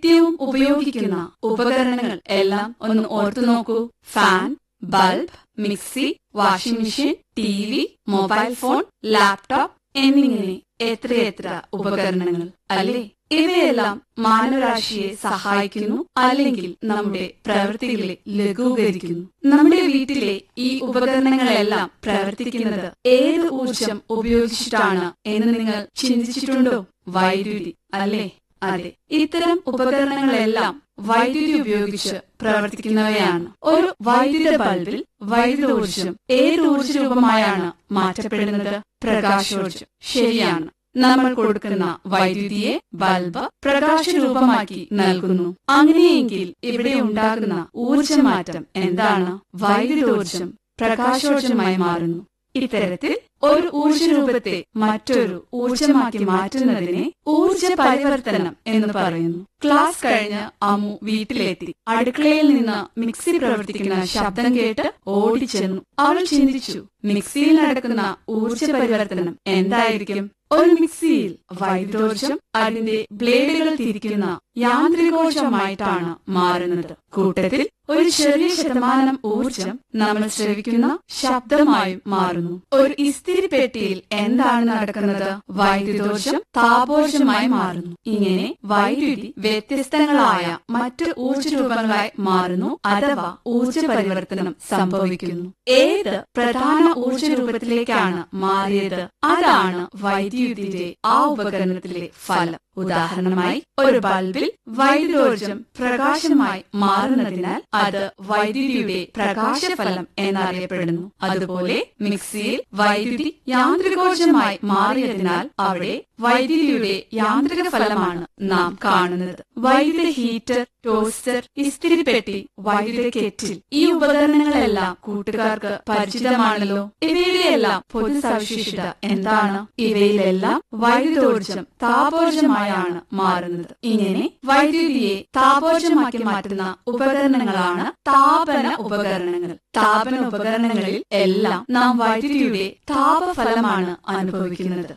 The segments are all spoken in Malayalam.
നിത്യവും ഉപയോഗിക്കുന്ന ഉപകരണങ്ങൾ എല്ലാം ഒന്ന് ഓർത്തു നോക്കൂ fan bulb mixie washing machine T V mobile phone laptop എന്നിങ്ങനെ എത്രയെത്ര ഉപകരണങ്ങൾ അല്ലേ ഇവയെല്ലാം മാനവരാശിയെ സഹായിക്കുന്നു അല്ലെങ്കിൽ നമ്മുടെ പ്രവൃത്തികളെ ലഘൂകരിക്കുന്നു നമ്മുടെ വീട്ടിലെ ഈ ഉപകരണങ്ങളെല്ലാം പ്രവർത്തിക്കുന്നത് ഏത് ഊർജം ഉപയോഗിച്ചിട്ടാണ് എന്ന് നിങ്ങൾ ചിന്തിച്ചിട്ടുണ്ടോ വൈദ്യുതി അല്ലേ അതെ ഇത്തരം ഉപകരണങ്ങളെല്ലാം വൈദ്യുതി ഉപയോഗിച്ച് പ്രവർത്തിക്കുന്നവയാണ് ഒരു വൈദ്യുത ബൾബിൽ വൈദ്യുത ഊർജം ഏത് ഊർജ രൂപമായാണ് മാറ്റപ്പെടുന്നത് പ്രകാശോർജം ശരിയാണ് നമ്മൾ കൊടുക്കുന്ന വൈദ്യുതിയെ ബൾബ് പ്രകാശരൂപമാക്കി നൽകുന്നു അങ്ങനെയെങ്കിൽ ഇവിടെ ഉണ്ടാകുന്ന ഊർജമാറ്റം എന്താണ് വൈദ്യുതോർജം പ്രകാശോർജമായി മാറുന്നു ഇത്തരത്തിൽ ഒരു ഊർജരൂപത്തെ മറ്റൊരു ഊർജമാക്കി മാറ്റുന്നതിനെ ഊർജ പരിവർത്തനം എന്ന് പറയുന്നു ക്ലാസ് കഴിഞ്ഞ് അമ്മു വീട്ടിലെത്തി അടുക്കളയിൽ നിന്ന് മിക്സി പ്രവർത്തിക്കുന്ന ശബ്ദം കേട്ട് ഓടിച്ചെന്നു അവൾ ചിന്തിച്ചു മിക്സിയിൽ നടക്കുന്ന ഊർജ പരിവർത്തനം എന്തായിരിക്കും ഒരു മിക്സിയിൽ വൈദ്യോർജം അതിന്റെ ബ്ലേഡുകൾ തിരിക്കുന്ന യാന്ത്രികോർജമായിട്ടാണ് മാറുന്നത് കൂട്ടത്തിൽ ഒരു ചെറിയ ശതമാനം ഊർജം നമ്മൾ ശ്രവിക്കുന്ന ശബ്ദമായും മാറുന്നു ഒരു ഇസ്തിരി പെട്ടിയിൽ എന്താണ് നടക്കുന്നത് വൈദ്യുതോർജം താപോർജമായി മാറുന്നു ഇങ്ങനെ വൈദ്യുതി വ്യത്യസ്തങ്ങളായ മറ്റ് ഊർജ രൂപങ്ങളായി മാറുന്നു അഥവാ ഊർജ പരിവർത്തനം സംഭവിക്കുന്നു ഏത് പ്രധാന ഊർജ രൂപത്തിലേക്കാണ് മാറിയത് അതാണ് വൈദ്യുതിയുടെ ആ ഉപകരണത്തിലെ ഫലം ഉദാഹരണമായി ഒരു ബൾബിൽ വൈദ്യുതോർജം പ്രകാശമായി മാറുന്നതിനാൽ അത് വൈദ്യുതിയുടെ പ്രകാശഫലം എന്നറിയപ്പെടുന്നു അതുപോലെ മിക്സിയിൽ വൈദ്യുതി യാന്ത്രികോർജമായി മാറിയതിനാൽ അവിടെ വൈദ്യുതിയുടെ യാന്ത്രിക ഫലമാണ് നാം കാണുന്നത് വൈദ്യുത ഹീറ്റർ ടോസ്റ്റർ ഇസ്തിരിപ്പെട്ടി വൈദ്യുത കെറ്റിൽ ഈ ഉപകരണങ്ങളെല്ലാം കൂട്ടുകാർക്ക് പരിചിതമാണല്ലോ ഇവയുടെയെല്ലാം പൊതു സവിശേഷത എന്താണ് ഇവയിലെല്ലാം വൈദ്യുതോർജം താപോർജമായാണ് മാറുന്നത് ഇങ്ങനെ വൈദ്യുതിയെ താപോർജമാക്കി മാറ്റുന്ന ഉപകരണങ്ങളാണ് താപന ഉപകരണങ്ങൾ താപന ഉപകരണങ്ങളിൽ എല്ലാം നാം വൈദ്യുതിയുടെ താപഫലമാണ് അനുഭവിക്കുന്നത്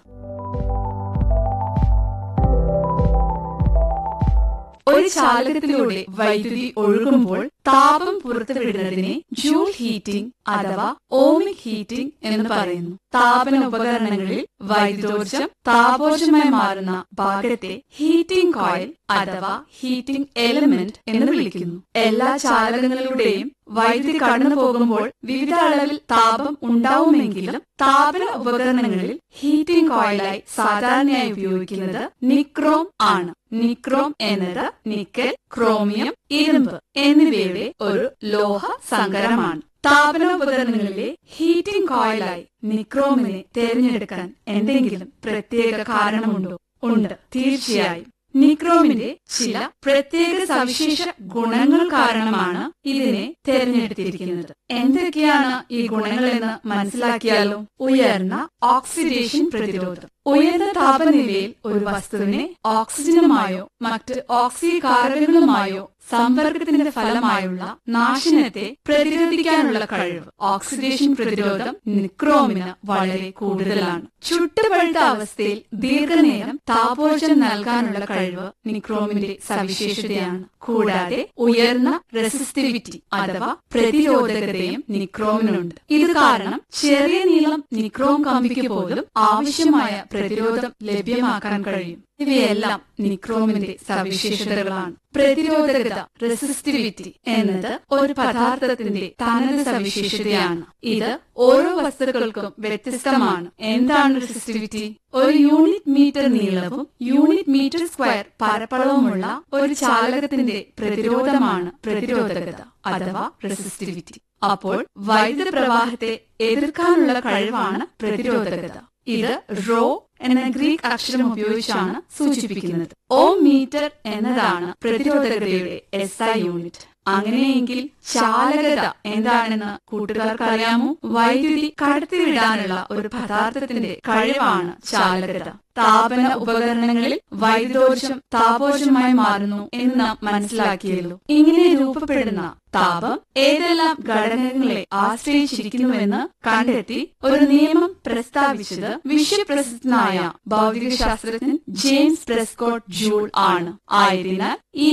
ഒരു ചാലകത്തിലൂടെ വൈദ്യുതി ഒഴുകുമ്പോൾ താപം പുറത്തുവിടുന്നതിനെ ജൂൾ ഹീറ്റിംഗ് അഥവാ ഓമിക് ഹീറ്റിംഗ് എന്ന് പറയുന്നു താപന ഉപകരണങ്ങളിൽ വൈദ്യുതോർജം താപോർജമായി മാറുന്ന ഭാഗത്തെ ഹീറ്റിംഗ് കോയിൽ അഥവാ ഹീറ്റിംഗ് എലിമെന്റ് എന്ന് വിളിക്കുന്നു എല്ലാ ചാലകങ്ങളിലൂടെയും വൈദ്യുതി കടന്നു പോകുമ്പോൾ വിവിധ അളവിൽ താപം ഉണ്ടാവുമെങ്കിലും താപന ഉപകരണങ്ങളിൽ ഹീറ്റിംഗ് കോയിലായി സാധാരണയായി ഉപയോഗിക്കുന്നത് നിക്രോം ആണ് നിക്രോം എന്നത് നിക്കൽ ക്രോമിയം ഇരുമ്പ് എന്നിവയുടെ ഒരു ലോഹ സങ്കരമാണ് താപനോപകരണങ്ങളിലെ ഹീറ്റിംഗ് കോയിലായി നിക്രോമിനെ തിരഞ്ഞെടുക്കാൻ എന്തെങ്കിലും പ്രത്യേക കാരണമുണ്ടോ ഉണ്ട് തീർച്ചയായും നിക്രോമിന്റെ ചില പ്രത്യേക സവിശേഷ ഗുണങ്ങൾ കാരണമാണ് ഇതിനെ തിരഞ്ഞെടുത്തിരിക്കുന്നത് എന്തൊക്കെയാണ് ഈ ഗുണങ്ങളെന്ന് മനസ്സിലാക്കിയാലോ ഉയർന്ന ഓക്സിഡേഷൻ പ്രതിരോധം ഉയർന്ന താപനിലയിൽ ഒരു വസ്തുവിനെ ഓക്സിജനുമായോ മറ്റ് ഓക്സികാരകങ്ങളുമായോ സമ്പർക്കത്തിന്റെ ഫലമായുള്ള നാശനത്തെ പ്രതിരോധിക്കാനുള്ള കഴിവ് ഓക്സിഡേഷൻ പ്രതിരോധം നിക്രോമിന് വളരെ കൂടുതലാണ് ചുട്ടുപഴുത്ത അവസ്ഥയിൽ ദീർഘനേരം താപോർജം നൽകാനുള്ള കഴിവ് നിക്രോമിന്റെ സവിശേഷതയാണ് കൂടാതെ ഉയർന്ന റെസിസ്റ്റിവിറ്റി അഥവാ പ്രതിരോധകതയും നിക്രോമിനുണ്ട് ഇത് കാരണം ചെറിയ നീളം നിക്രോം കമ്പിക്ക് പോലും ആവശ്യമായ പ്രതിരോധം ലഭ്യമാക്കാൻ കഴിയും ഇവയെല്ലാം നിക്രോമിന്റെ സവിശേഷതകളാണ് പ്രതിരോധകത റെസിസ്റ്റിവിറ്റി എന്നത് ഒരു പദാർത്ഥത്തിന്റെ തനത് സവിശേഷതയാണ് ഇത് ഓരോ വസ്തുക്കൾക്കും വ്യത്യസ്തമാണ് എന്താണ് റെസിസ്റ്റിവിറ്റി ഒരു യൂണിറ്റ് മീറ്റർ നീളവും യൂണിറ്റ് മീറ്റർ സ്ക്വയർ പരപ്പളവുമുള്ള ഒരു ചാലകത്തിന്റെ പ്രതിരോധമാണ് പ്രതിരോധകത അഥവാ റെസിസ്റ്റിവിറ്റി അപ്പോൾ വൈദ്യുത പ്രവാഹത്തെ എതിർക്കാനുള്ള കഴിവാണ് പ്രതിരോധകത ഇത് റോ എന്ന ഗ്രീക്ക് അക്ഷരം ഉപയോഗിച്ചാണ് സൂചിപ്പിക്കുന്നത് ഓ മീറ്റർ എന്നതാണ് പ്രതിരോധകതയുടെ എസ് ഐ യൂണിറ്റ് അങ്ങനെയെങ്കിൽ ചാലകത എന്താണെന്ന് കൂട്ടുകാർക്ക് അറിയാമോ വൈദ്യുതി കടത്തിവിടാനുള്ള ഒരു പദാർത്ഥത്തിന്റെ കഴിവാണ് ചാലകത താപന ഉപകരണങ്ങളിൽ വൈദ്യുതോർജം താപോർജമായി മാറുന്നു എന്ന് നാം മനസ്സിലാക്കിയല്ലോ ഇങ്ങനെ രൂപപ്പെടുന്ന താപം ഏതെല്ലാം ഘടകങ്ങളെ ആശ്രയിച്ചിരിക്കുന്നുവെന്ന് കണ്ടെത്തി ഒരു നിയമം പ്രസ്താവിച്ചത് വിശ്വപ്രസിദ്ധനായ ഭൗതിക ശാസ്ത്രജ്ഞൻ ജെയിംസ് പ്രെസ്കോട്ട് ജൂൾ ആണ് ആയതിനാൽ ഈ